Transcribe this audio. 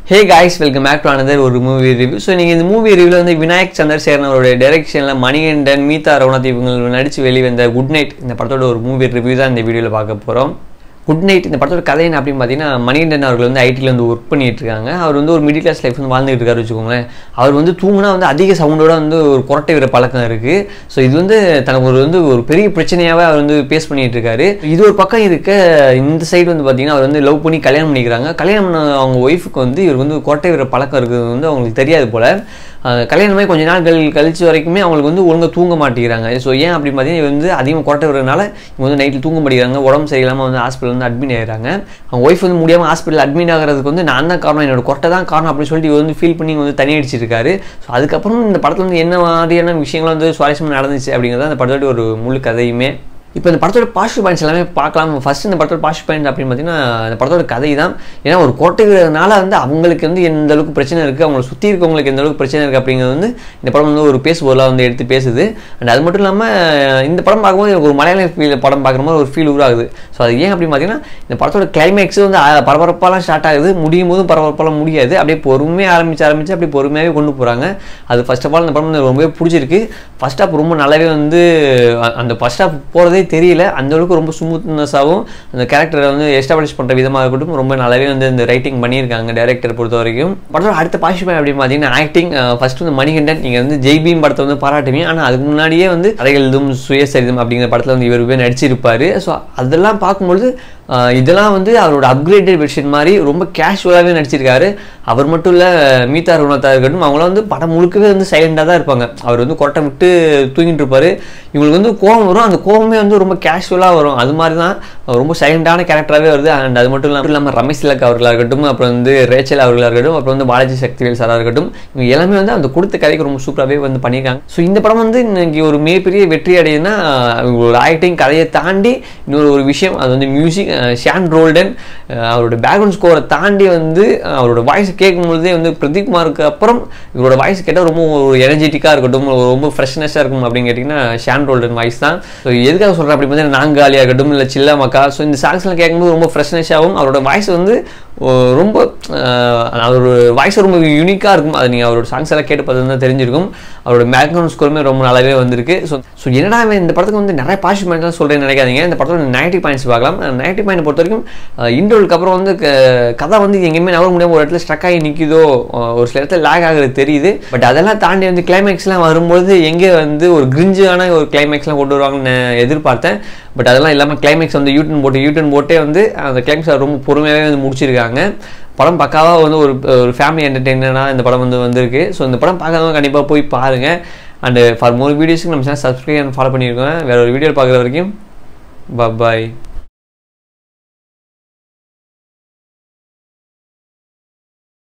hey guys welcome back to another ஒரு movie review so நீங்கள் இந்த மூவி ரிவ்யூவில் வந்து விநாயக் சந்திரசேகரன் அவருடைய டைரக்ஷனில் மணிகண்டன் மீதா ரவுணத் இவங்க நடித்து வெளிவந்த குட் நைட் இந்த படத்தோட ஒரு மூவி ரிவ்யூ தான் இந்த வீடியோவில் பார்க்க போகிறோம் குட் நைட் இந்த படத்தோட கதை என்ன அப்படின்னு பார்த்தீங்கன்னா மணிகண்டன் அவர்கள் வந்து ஐடியில் வந்து ஒர்க் பண்ணிட்டு இருக்காங்க அவர் வந்து ஒரு மிடில் கிளாஸ் லைஃப் வந்து வாழ்ந்துட்டு இருக்காரு வச்சுக்கோங்களேன் அவர் வந்து தூங்கினா வந்து அதிக சவுண்டோட வந்து ஒரு குரட்டை விட பழக்கம் இருக்குது ஸோ இது வந்து தனக்கு ஒரு வந்து ஒரு பெரிய பிரச்சனையாகவே அவர் வந்து பேஸ் பண்ணிட்டு இருக்காரு இது ஒரு பக்கம் இருக்க இந்த சைடு வந்து பார்த்தீங்கன்னா அவர் வந்து லவ் பண்ணி கல்யாணம் பண்ணிக்கிறாங்க கல்யாணம் பண்ண அவங்க ஒய்ஃபுக்கு வந்து இவர் வந்து குரட்டை விட பழக்கம் இருக்குது வந்து அவங்களுக்கு தெரியாது போல் அஹ் கல்யாணமே கொஞ்ச நாட்கள் கழிச்சு வரைக்குமே அவங்களுக்கு வந்து ஒழுங்காக தூங்க மாட்டேங்கிறாங்க ஸோ ஏன் அப்படி பார்த்தீங்கன்னா இவங்க வந்து அதிகமாக குரட்டை விடுறதுனால இவங்க வந்து நைட்டில் தூங்க மாட்டேங்கிறாங்க உடம்பு சரியில்லாமல் வந்து ஹாஸ்பிட்டல் வந்து அட்மிட் ஆகிறாங்க அவங்க ஒய்ஃப் வந்து முடியாமல் ஹாஸ்பிட்டல் அட்மிட் ஆகிறதுக்கு வந்து நான் தான் காரணம் என்னோட கொட்டை தான் காரணம் அப்படின்னு சொல்லிட்டு இவர் வந்து ஃபீல் பண்ணி வந்து தனி அடிச்சிருக்காரு ஸோ அதுக்கப்புறம் இந்த படத்தில் வந்து என்ன மாதிரியான விஷயங்கள் வந்து சுவாரஸ்யமாக நடந்துச்சு அப்படிங்கிறது அந்த படத்தோட ஒரு முழு கதையுமே இப்போ இந்த படத்தோட பாசிட்டிவ் பாயிண்ட்ஸ் எல்லாமே பார்க்கலாம் ஃபர்ஸ்ட் இந்த படத்தோட பாசிட்டிவ் பாயிண்ட் அப்படின்னு பார்த்தீங்கன்னா இந்த படத்தோட கதை தான் ஏன்னா ஒரு கோட்டைங்கிறதுனால வந்து அவங்களுக்கு வந்து எந்த அளவுக்கு பிரச்சனை இருக்குது அவங்களை சுற்றி இருக்கவங்களுக்கு எந்த அளவுக்கு பிரச்சனை இருக்குது அப்படிங்கிறது வந்து இந்த படம் வந்து ஒரு பேசுபொருளாக வந்து எடுத்து பேசுது அண்ட் அது மட்டும் இல்லாமல் இந்த படம் பார்க்கும்போது எனக்கு ஒரு மலையாள ஃபீல் படம் பார்க்குற மாதிரி ஒரு ஃபீல் உருவாகுது ஸோ அது ஏன் அப்படின்னு பார்த்தீங்கன்னா இந்த படத்தோட கிளைமேக்ஸ் வந்து அஹ், பரபரப்பாலாம் ஸ்டார்ட் ஆகுது முடியும் போதும் பரபரப்பாலாம் முடியாது அப்படியே பொறுமையாக ஆரம்பிச்சு ஆரம்பிச்சு அப்படியே பொறுமையாகவே கொண்டு போகிறாங்க அது ஃபர்ஸ்ட் ஆஃப் ஆல் இந்த படம் வந்து ரொம்பவே பிடிச்சிருக்கு ஃபர்ஸ்ட் ஹாப் ரொம்ப நல்லாவே வந்து அ- அந்த ஃபர்ஸ்ட் ஹாப் போகிறதே தெரியல அந்த அளவுக்கு ரொம்ப ஸ்மூத்னஸாகவும் அந்த கேரக்டரை வந்து எஸ்டாப்ளிஷ் பண்ணுற விதமாக இருக்கட்டும் ரொம்ப நல்லாவே வந்து இந்த ரைட்டிங் பண்ணியிருக்காங்க டேரக்டர் பொறுத்த வரைக்கும் படத்தோட அடுத்த பாசிட்டிவ் அப்படின்னு பார்த்தீங்கன்னா ஆக்டிங் ஃபர்ஸ்ட் வந்து மணிகண்டன் நீங்கள் வந்து ஜெய்பீம் படத்தை வந்து பாராட்டுவீங்க ஆனால் அதுக்கு முன்னாடியே வந்து கதைகளும் சுயசரிதம் அப்படிங்கிற படத்தில் வந்து இவர் போய் நடிச்சிருப்பார் ஸோ அதெல்லாம் பார்க்கும்பொழுது அஹ், இதெல்லாம் வந்து அவரோட அப்கிரேடட் வெர்ஷன் மாதிரி ரொம்ப கேஷுவலாகவே நடிச்சிருக்காரு அவர் மட்டும் இல்லை மீதா ருணத்தா இருக்கட்டும் அவங்களாம் வந்து படம் முழுக்கவே வந்து சைலண்டாக தான் இருப்பாங்க அவர் வந்து கொட்டை விட்டு தூங்கிட்டு இருப்பாரு இவங்களுக்கு வந்து கோவம் வரும் அந்த கோவமே வந்து ரொம்ப கேஷுவலாக வரும் அது மாதிரி தான் ரொம்ப சைலண்டான கேரக்டராகவே வருது அண்ட் அது மட்டும் இல்லாமல் இல்லாமல் ரமேஷ் திலக் அவர்களாக இருக்கட்டும் அப்புறம் வந்து ரேச்சல் அவர்களாக இருக்கட்டும் அப்புறம் வந்து பாலாஜி சக்திவேல் சாராக இருக்கட்டும் இவங்க எல்லாமே வந்து அந்த கொடுத்த கதைக்கு ரொம்ப சூப்பராகவே வந்து பண்ணியிருக்காங்க ஸோ இந்த படம் வந்து இன்னைக்கு ஒரு மிகப்பெரிய வெற்றி அடையுதுன்னா இவங்களோட ஆக்டிங் கதையை தாண்டி இன்னொரு ஒரு விஷயம் அது வந்து மியூசிக் ஷான் ரோல்டன் அஹ் அவரோட பேக்ரவுண்ட் ஸ்கோரை தாண்டி வந்து அஹ் அவரோட வாய்ஸ் கேட்கும்பொழுதே வந்து பிரதீப் குமாருக்கு அப்புறம் இவரோட வாய்ஸ் கேட்டால் ரொம்ப ஒரு எனர்ஜெட்டிக்காக இருக்கட்டும் ஒரு ரொம்ப ஃப்ரெஷ்னஸாக இருக்கும் அப்படின்னு கேட்டிங்கன்னா ஷான் ரோல்டன் வாய்ஸ் தான் ஸோ எதுக்காக சொல்கிறேன் அப்படி பார்த்தீங்கன்னா நாங்காலியாக இருக்கட்டும் இல்லை சில்லா மக்கா ஸோ இந்த சாங்ஸ்லாம் கேட்கும்போது ரொம்ப ஃப்ரெஷ்னஸாகவும் அவரோட வாய்ஸ் வந்து ஓ, ரொம்ப அஹ், அவரோட வாய்ஸ் ரொம்ப யூனிக்காக இருக்கும் அது நீங்கள் அவரோட சாங்ஸ் எல்லாம் கேட்டு பார்த்தா தெரிஞ்சிருக்கும் அவரோட பேக்ரவுண்ட் ஸ்கோருமே ரொம்ப நல்லாவே வந்திருக்கு ஸோ ஸோ என்னடா இவன் இந்த படத்துக்கு வந்து நிறைய பாசிட்டிவ் பாயிண்ட்லாம் சொல்கிறேன்னு நினைக்காதீங்க இந்த படத்தோட நெகட்டிவ் பாயிண்ட்ஸ் பார்க்கலாம் நெகட்டிவ் பாயிண்ட் பொறுத்த வரைக்கும் இன்டர்வலுக்கு அப்புறம் வந்து க- கதை வந்து எங்கேயுமே நகர முடியாமல் ஒரு இடத்துல ஸ்ட்ரக் ஆகி நிற்கிதோ ஒரு சில இடத்துல லேக் ஆகுறது தெரியுது பட் அதெல்லாம் தாண்டி வந்து கிளைமேக்ஸ்லாம் வரும்போது எங்கே வந்து ஒரு கிரிஞ்சான ஒரு கிளைமேக்ஸ்லாம் கொண்டு வருவாங்கன்னு நான் எதிர்பார்த்தேன் பட் அதெல்லாம் இல்லாமல் கிளைமேக்ஸ் வந்து யூட்டன் போட்டு யூட்டன் போட்டே வந்து அந்த கிளைமேக்ஸ் ரொம்ப பொறுமையாகவே வந்து முடிச்சிருக்காங்க படம் பக்காவாக வந்து ஒரு ஒரு ஃபேமிலி என்டர்டெயினராக இந்த படம் வந்து வந்திருக்கு ஸோ இந்த படம் பார்க்காதவங்க கண்டிப்பாக போய் பாருங்கள் அண்டு ஃபார் மோர் வீடியோஸ்க்கு நம்ம சேனல் சப்ஸ்கிரைப் அண்ட் ஃபாலோ பண்ணியிருக்கோம் வேற ஒரு வீடியோ பார்க்குற வரைக்கும் பாய்